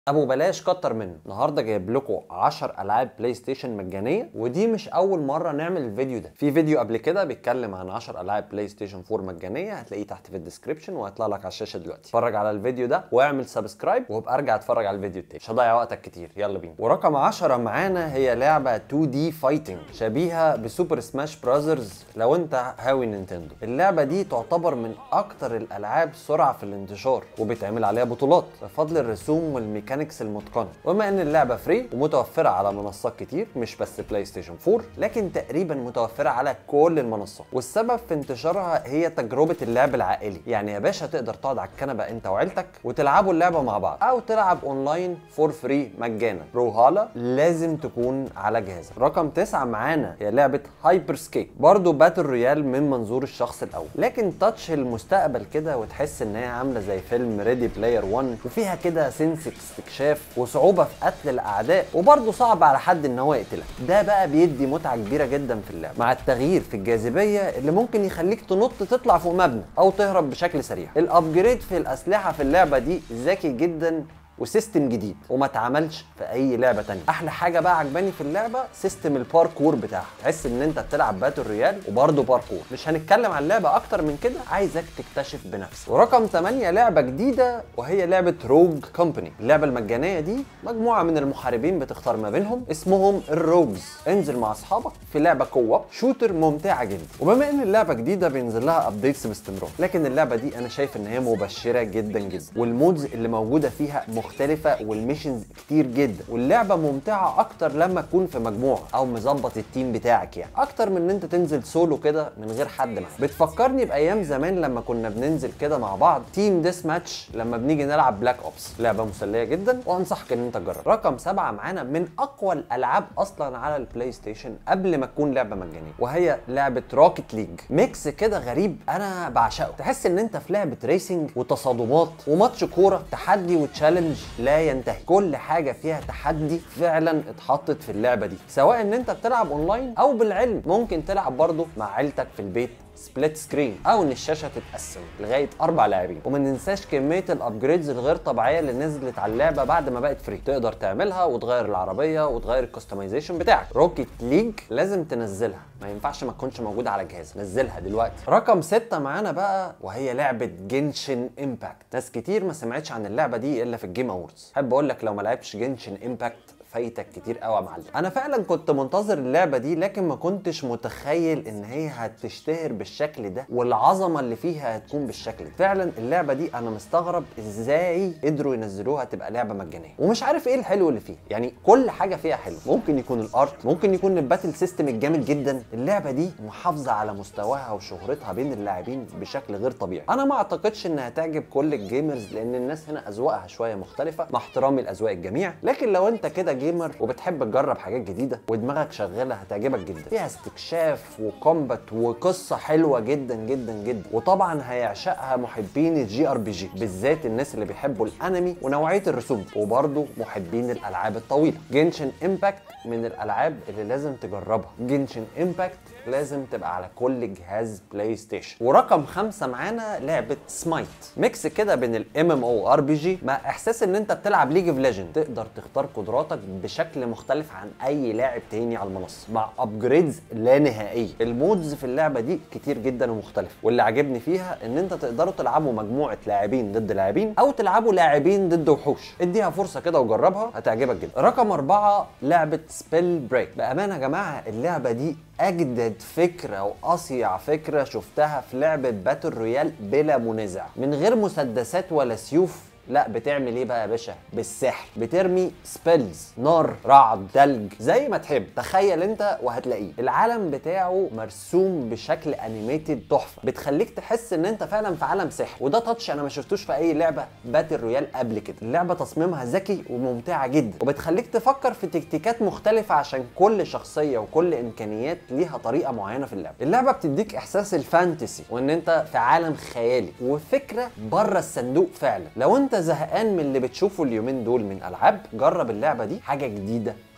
ابو بلاش كتر منه النهارده جايب لكم 10 العاب بلاي ستيشن مجانيه ودي مش اول مره نعمل الفيديو ده في فيديو قبل كده بيتكلم عن 10 العاب بلاي ستيشن 4 مجانيه هتلاقيه تحت في الديسكربشن وهيطلع لك على الشاشه دلوقتي اتفرج على الفيديو ده واعمل سبسكرايب وابقى ارجع اتفرج على الفيديو التاني مش هضيع وقتك كتير يلا بينا ورقم 10 معانا هي لعبه 2 دي فايتنج شبيهه بسوبر سماش براذرز لو انت هاوي نينتندو اللعبه دي تعتبر من اكتر الالعاب سرعه في الانتشار وبيتعمل عليها بطولات بفضل الرسوم والميكانيكس المتقنه وبما ان اللعبه فري ومتوفره على منصات كتير مش بس بلاي ستيشن 4 لكن تقريبا متوفره على كل المنصات والسبب في انتشارها هي تجربه اللعب العائلي يعني يا باشا تقدر تقعد على الكنبه انت وعيلتك وتلعبوا اللعبه مع بعض او تلعب اونلاين فور فري مجانا بروهالا لازم تكون على جهازك رقم تسعة معانا هي لعبه هايبر سكيت برضه باتل رويال من منظور الشخص الاول لكن تاتش المستقبل كده وتحس ان هي عامله زي فيلم ريدي بلاير 1 وفيها كده سنس استكشاف وصعوبه في قتل الاعداء وبرضه صعب على حد ان هو يقتلك ده بقى بيدي متعه كبيره جدا في اللعبه مع التغيير في الجاذبيه اللي ممكن يخليك تنط تطلع فوق مبنى او تهرب بشكل سريع الابجريد في الاسلحه في اللعبه دي ذكي جدا وسيستم جديد وما اتعملش في اي لعبه تانية احلى حاجه بقى عجباني في اللعبه سيستم الباركور بتاعها تحس ان انت بتلعب باتل ريال وبرضه باركور مش هنتكلم عن اللعبه اكتر من كده عايزك تكتشف بنفسك ورقم 8 لعبه جديده وهي لعبه روج كومباني اللعبه المجانيه دي مجموعه من المحاربين بتختار ما بينهم اسمهم الروجز انزل مع اصحابك في لعبه كوب شوتر ممتعه جدا وبما ان اللعبه جديده بينزل لها ابديتس باستمرار لكن اللعبه دي انا شايف ان هي مبشره جدا جدا والمودز اللي موجوده فيها مختلفه والميشنز كتير جدا واللعبه ممتعه اكتر لما تكون في مجموعه او مظبط التيم بتاعك يعني اكتر من ان انت تنزل سولو كده من غير حد معاك بتفكرني بايام زمان لما كنا بننزل كده مع بعض تيم ديس ماتش لما بنيجي نلعب بلاك اوبس لعبه مسليه جدا وانصحك ان انت تجرب رقم سبعة معانا من اقوى الالعاب اصلا على البلاي ستيشن قبل ما تكون لعبه مجانيه وهي لعبه روكيت ليج ميكس كده غريب انا بعشقه تحس ان انت في لعبه ريسنج وتصادمات وماتش كوره تحدي وتشالنج لا ينتهي كل حاجه فيها تحدي فعلا اتحطت في اللعبه دي سواء ان انت بتلعب اونلاين او بالعلم ممكن تلعب برضه مع عيلتك في البيت سبليت سكرين او ان الشاشه تتقسم لغايه اربع لاعبين وما ننساش كميه الابجريدز الغير طبيعيه اللي نزلت على اللعبه بعد ما بقت فري تقدر تعملها وتغير العربيه وتغير الكستمايزيشن بتاعك روكيت ليج لازم تنزلها ما ينفعش ما تكونش موجوده على جهاز نزلها دلوقتي رقم ستة معانا بقى وهي لعبه جنشن امباكت ناس كتير ما سمعتش عن اللعبه دي الا في الجيم اووردز احب اقول لك لو ما لعبتش جنشن امباكت فايتك كتير قوي يا معلم انا فعلا كنت منتظر اللعبه دي لكن ما كنتش متخيل ان هي هتشتهر بالشكل ده والعظمه اللي فيها هتكون بالشكل ده فعلا اللعبه دي انا مستغرب ازاي قدروا ينزلوها تبقى لعبه مجانيه ومش عارف ايه الحلو اللي فيها يعني كل حاجه فيها حلو ممكن يكون الارت ممكن يكون الباتل سيستم الجامد جدا اللعبه دي محافظه على مستواها وشهرتها بين اللاعبين بشكل غير طبيعي انا ما اعتقدش انها تعجب كل الجيمرز لان الناس هنا اذواقها شويه مختلفه مع احترامي لاذواق الجميع لكن لو انت كده جيمر وبتحب تجرب حاجات جديده ودماغك شغاله هتعجبك جدا فيها استكشاف وكومبات وقصه حلوه جدا جدا جدا وطبعا هيعشقها محبين الجي ار بي جي بالذات الناس اللي بيحبوا الانمي ونوعيه الرسوم وبرضه محبين الالعاب الطويله جنشن امباكت من الالعاب اللي لازم تجربها جنشن امباكت لازم تبقى على كل جهاز بلاي ستيشن ورقم خمسة معانا لعبة سمايت ميكس كده بين الام ام او ار بي جي مع احساس ان انت بتلعب ليج اوف ليجند تقدر تختار قدراتك بشكل مختلف عن اي لاعب تاني على المنصة مع ابجريدز لا نهائية المودز في اللعبة دي كتير جدا ومختلفة واللي عجبني فيها ان انت تقدروا تلعبوا مجموعة لاعبين ضد لاعبين او تلعبوا لاعبين ضد وحوش اديها فرصة كده وجربها هتعجبك جدا رقم أربعة لعبة سبيل بريك بأمانة يا جماعة اللعبة دي اجدد فكره واصيع فكره شفتها في لعبه باتل رويال بلا منازع من غير مسدسات ولا سيوف لا بتعمل ايه بقى يا باشا بالسحر بترمي سبيلز نار رعد تلج زي ما تحب تخيل انت وهتلاقيه العالم بتاعه مرسوم بشكل انيميتد تحفه بتخليك تحس ان انت فعلا في عالم سحر وده تاتش انا ما شفتوش في اي لعبه باتل رويال قبل كده اللعبه تصميمها ذكي وممتعه جدا وبتخليك تفكر في تكتيكات مختلفه عشان كل شخصيه وكل امكانيات ليها طريقه معينه في اللعبه اللعبه بتديك احساس الفانتسي وان انت في عالم خيالي وفكره بره الصندوق فعلا لو انت زهقان من اللي بتشوفه اليومين دول من العاب جرب اللعبه دي حاجه جديده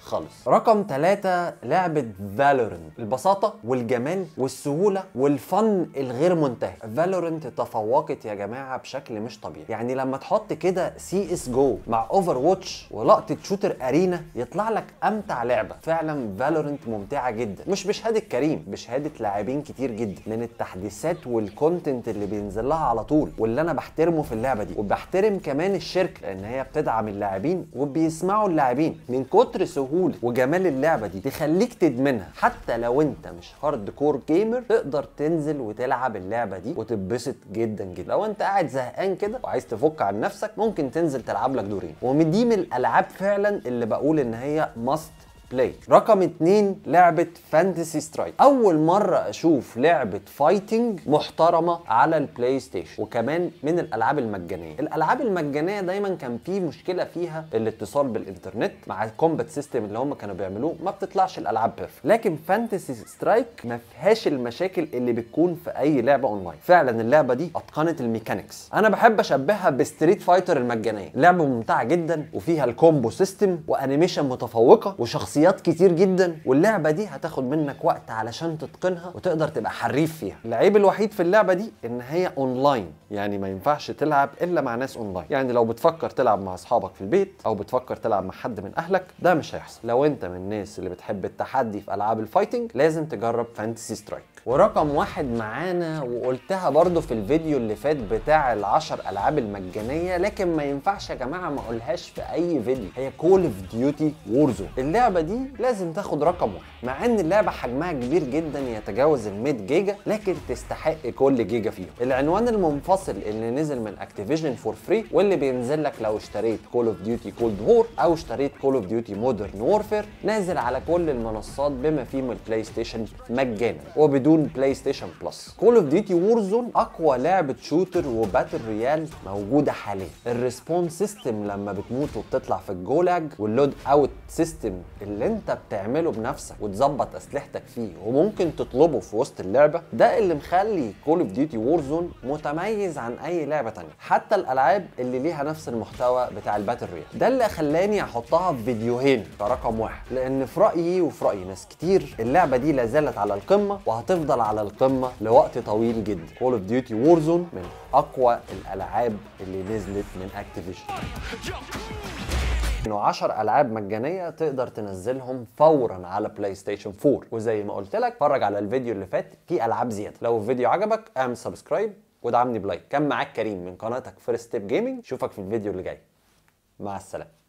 خالص رقم ثلاثة لعبة فالورنت البساطة والجمال والسهولة والفن الغير منتهي فالورنت تفوقت يا جماعة بشكل مش طبيعي يعني لما تحط كده سي اس جو مع اوفر واتش ولقطة شوتر ارينا يطلع لك امتع لعبة فعلا فالورنت ممتعة جدا مش بشهادة كريم بشهادة لاعبين كتير جدا من التحديثات والكونتنت اللي بينزل لها على طول واللي انا بحترمه في اللعبة دي وبحترم كمان الشركة لان هي بتدعم اللاعبين وبيسمعوا اللاعبين من كتر سهولة وجمال اللعبة دي تخليك تدمنها حتى لو انت مش هارد كور جيمر تقدر تنزل وتلعب اللعبة دي وتتبسط جدا جدا لو انت قاعد زهقان كده وعايز تفك عن نفسك ممكن تنزل تلعب لك دورين ومن دي من الالعاب فعلا اللي بقول ان هي ماست بلاي رقم اتنين لعبة فانتسي سترايك أول مرة أشوف لعبة فايتنج محترمة على البلاي ستيشن وكمان من الألعاب المجانية الألعاب المجانية دايما كان في مشكلة فيها الاتصال بالإنترنت مع الكومبات سيستم اللي هم كانوا بيعملوه ما بتطلعش الألعاب بيرفكت لكن فانتسي سترايك ما فيهاش المشاكل اللي بتكون في أي لعبة أونلاين فعلا اللعبة دي أتقنت الميكانيكس أنا بحب أشبهها بستريت فايتر المجانية لعبة ممتعة جدا وفيها الكومبو سيستم وأنيميشن متفوقة وشخصيات شخصيات كتير جدا واللعبه دي هتاخد منك وقت علشان تتقنها وتقدر تبقى حريف فيها العيب الوحيد في اللعبه دي ان هي اونلاين يعني ما ينفعش تلعب الا مع ناس اونلاين يعني لو بتفكر تلعب مع اصحابك في البيت او بتفكر تلعب مع حد من اهلك ده مش هيحصل لو انت من الناس اللي بتحب التحدي في العاب الفايتنج لازم تجرب فانتسي سترايك ورقم واحد معانا وقلتها برضو في الفيديو اللي فات بتاع العشر العاب المجانيه لكن ما ينفعش يا جماعه ما اقولهاش في اي فيديو هي كول اوف ديوتي وورزون اللعبه دي لازم تاخد رقم واحد مع ان اللعبه حجمها كبير جدا يتجاوز ال 100 جيجا لكن تستحق كل جيجا فيهم العنوان المنفصل اللي نزل من اكتيفيجن فور فري واللي بينزل لك لو اشتريت كول اوف ديوتي كولد وور او اشتريت كول اوف ديوتي مودرن وورفير نازل على كل المنصات بما فيهم البلاي ستيشن مجانا وبدون بلاي ستيشن بلس كول اوف ديوتي وورزون اقوى لعبه شوتر وباتل ريال موجوده حاليا الريسبونس سيستم لما بتموت وبتطلع في الجولاج واللود اوت سيستم اللي انت بتعمله بنفسك وتظبط اسلحتك فيه وممكن تطلبه في وسط اللعبه ده اللي مخلي كول اوف ديوتي وورزون متميز عن اي لعبه تانية حتى الالعاب اللي ليها نفس المحتوى بتاع الباتل ريال ده اللي خلاني احطها في فيديوهين كرقم واحد لان في رايي وفي راي ناس كتير اللعبه دي لا زالت على القمه وهتفضل على القمه لوقت طويل جدا كول اوف ديوتي وورزون من اقوى الالعاب اللي نزلت من اكتيفيجن انه 10 العاب مجانيه تقدر تنزلهم فورا على بلاي ستيشن 4 وزي ما قلت لك اتفرج على الفيديو اللي فات في العاب زياده لو الفيديو عجبك اعمل سبسكرايب ودعمني بلايك كان معاك كريم من قناتك فيرست ستيب جيمنج اشوفك في الفيديو اللي جاي مع السلامه